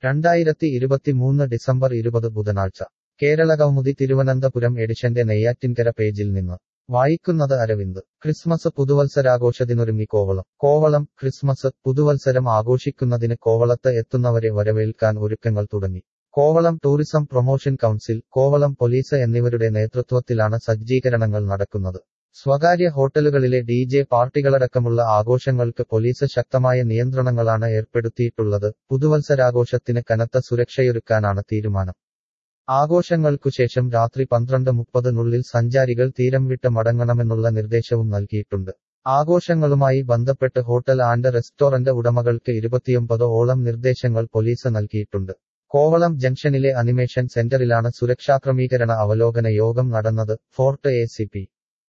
രണ്ടായിരത്തി ഇരുപത്തിമൂന്ന് ഡിസംബർ ഇരുപത് ബുധനാഴ്ച കേരളകൗമുദി തിരുവനന്തപുരം എഡിഷന്റെ നെയ്യാറ്റിൻകര പേജിൽ നിന്ന് വായിക്കുന്നത് അരവിന്ദ് ക്രിസ്മസ് പുതുവത്സരാഘോഷത്തിനൊരുങ്ങി കോവളം കോവളം ക്രിസ്മസ് പുതുവത്സരം ആഘോഷിക്കുന്നതിന് കോവളത്ത് എത്തുന്നവരെ വരവേൽക്കാൻ ഒരുക്കങ്ങൾ തുടങ്ങി Kovalam tourism promotion council Kovalam police എന്നിവരുടെ നേതൃത്വത്തിലാണ് സജ്ജീകരണങ്ങൾ നടക്കുന്നത് സ്വകാര്യ ഹോട്ടലുകളിലെ ഡി ജെ പാർട്ടികളടക്കമുള്ള ആഘോഷങ്ങൾക്ക് പോലീസ് ശക്തമായ നിയന്ത്രണങ്ങളാണ് ഏർപ്പെടുത്തിയിട്ടുള്ളത് പുതുവത്സരാഘോഷത്തിന് കനത്ത സുരക്ഷയൊരുക്കാനാണ് തീരുമാനം ആഘോഷങ്ങൾക്കുശേഷം രാത്രി പന്ത്രണ്ട് മുപ്പതിനുള്ളിൽ സഞ്ചാരികൾ തീരം വിട്ട് മടങ്ങണമെന്നുള്ള നിർദ്ദേശവും നൽകിയിട്ടുണ്ട് ആഘോഷങ്ങളുമായി ബന്ധപ്പെട്ട് ഹോട്ടൽ ആൻഡ് റെസ്റ്റോറന്റ് ഉടമകൾക്ക് ഇരുപത്തിയൊമ്പത് ഓളം നിർദ്ദേശങ്ങൾ പോലീസ് നൽകിയിട്ടുണ്ട് കോവളം ജംഗ്ഷനിലെ അനിമേഷൻ സെന്ററിലാണ് സുരക്ഷാക്രമീകരണ അവലോകന യോഗം നടന്നത് fort A C P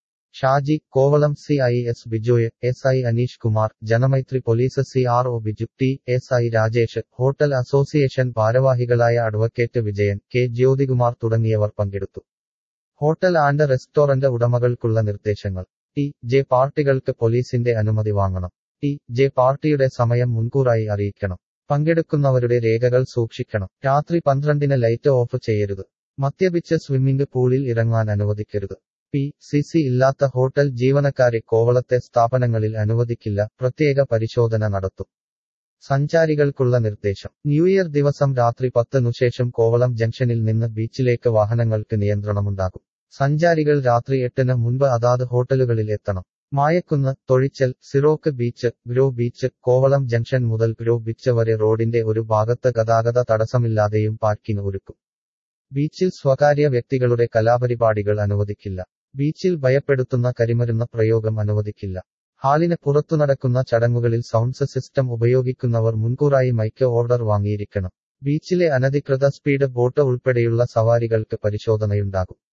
Shaji Kovalam C I S Bijoy S I Aneesh Kumar Janamaithri police C R O Biju T S I Rajesh hotel association ഭാരവാഹികളായ അഡ്വക്കേറ്റ് വിജയൻ കെ ജ്യോതികുമാർ തുടങ്ങിയവർ പങ്കെടുത്തു ഹോട്ടൽ ആൻഡ് റെസ്റ്റോറന്റ് ഉടമകൾക്കുള്ള നിർദ്ദേശങ്ങൾ ടി ജെ പാർട്ടികൾക്ക് പോലീസിന്റെ അനുമതി വാങ്ങണം ടി ജെ പാർട്ടിയുടെ സമയം മുൻകൂറായി അറിയിക്കണം പങ്കെടുക്കുന്നവരുടെ രേഖകൾ സൂക്ഷിക്കണം രാത്രി പന്ത്രണ്ടിന് ലൈറ്റ് ഓഫ് ചെയ്യരുത് മദ്യപിച്ച് സ്വിമ്മിംഗ് പൂളിൽ ഇറങ്ങാൻ അനുവദിക്കരുത് പി സി സി ഇല്ലാത്ത ഹോട്ടൽ ജീവനക്കാരെ കോവളത്തെ സ്ഥാപനങ്ങളിൽ അനുവദിക്കില്ല പ്രത്യേക പരിശോധന നടത്തും സഞ്ചാരികൾക്കുള്ള നിർദ്ദേശം ന്യൂ ഇയർ ദിവസം രാത്രി പത്തിനുശേഷം കോവളം ജംഗ്ഷനിൽ നിന്ന് ബീച്ചിലേക്ക് വാഹനങ്ങൾക്ക് നിയന്ത്രണമുണ്ടാകും സഞ്ചാരികൾ രാത്രി എട്ടിന് മുൻപ് അതാത് ഹോട്ടലുകളിൽ എത്തണം മായക്കുന്ന് തൊഴിച്ചൽ സിറോക്ക് beach Grove beach Kovalam junction മുതൽ ഗ്രോ ബീച്ച് വരെ റോഡിന്റെ ഒരു ഭാഗത്ത് ഗതാഗത തടസ്സമില്ലാതെയും പാർക്കിംഗ് ഒരുക്കും ബീച്ചിൽ സ്വകാര്യ വ്യക്തികളുടെ കലാപരിപാടികൾ അനുവദിക്കില്ല ബീച്ചിൽ ഭയപ്പെടുത്തുന്ന കരിമരുന്ന് പ്രയോഗം അനുവദിക്കില്ല ഹാളിന് പുറത്തു നടക്കുന്ന ചടങ്ങുകളിൽ സൗണ്ട്സ് സിസ്റ്റം ഉപയോഗിക്കുന്നവർ മുൻകൂറായി മൈക്ക് ഓർഡർ വാങ്ങിയിരിക്കണം ബീച്ചിലെ അനധികൃത സ്പീഡ് ബോട്ട് ഉൾപ്പെടെയുള്ള സവാരികൾക്ക് പരിശോധനയുണ്ടാകും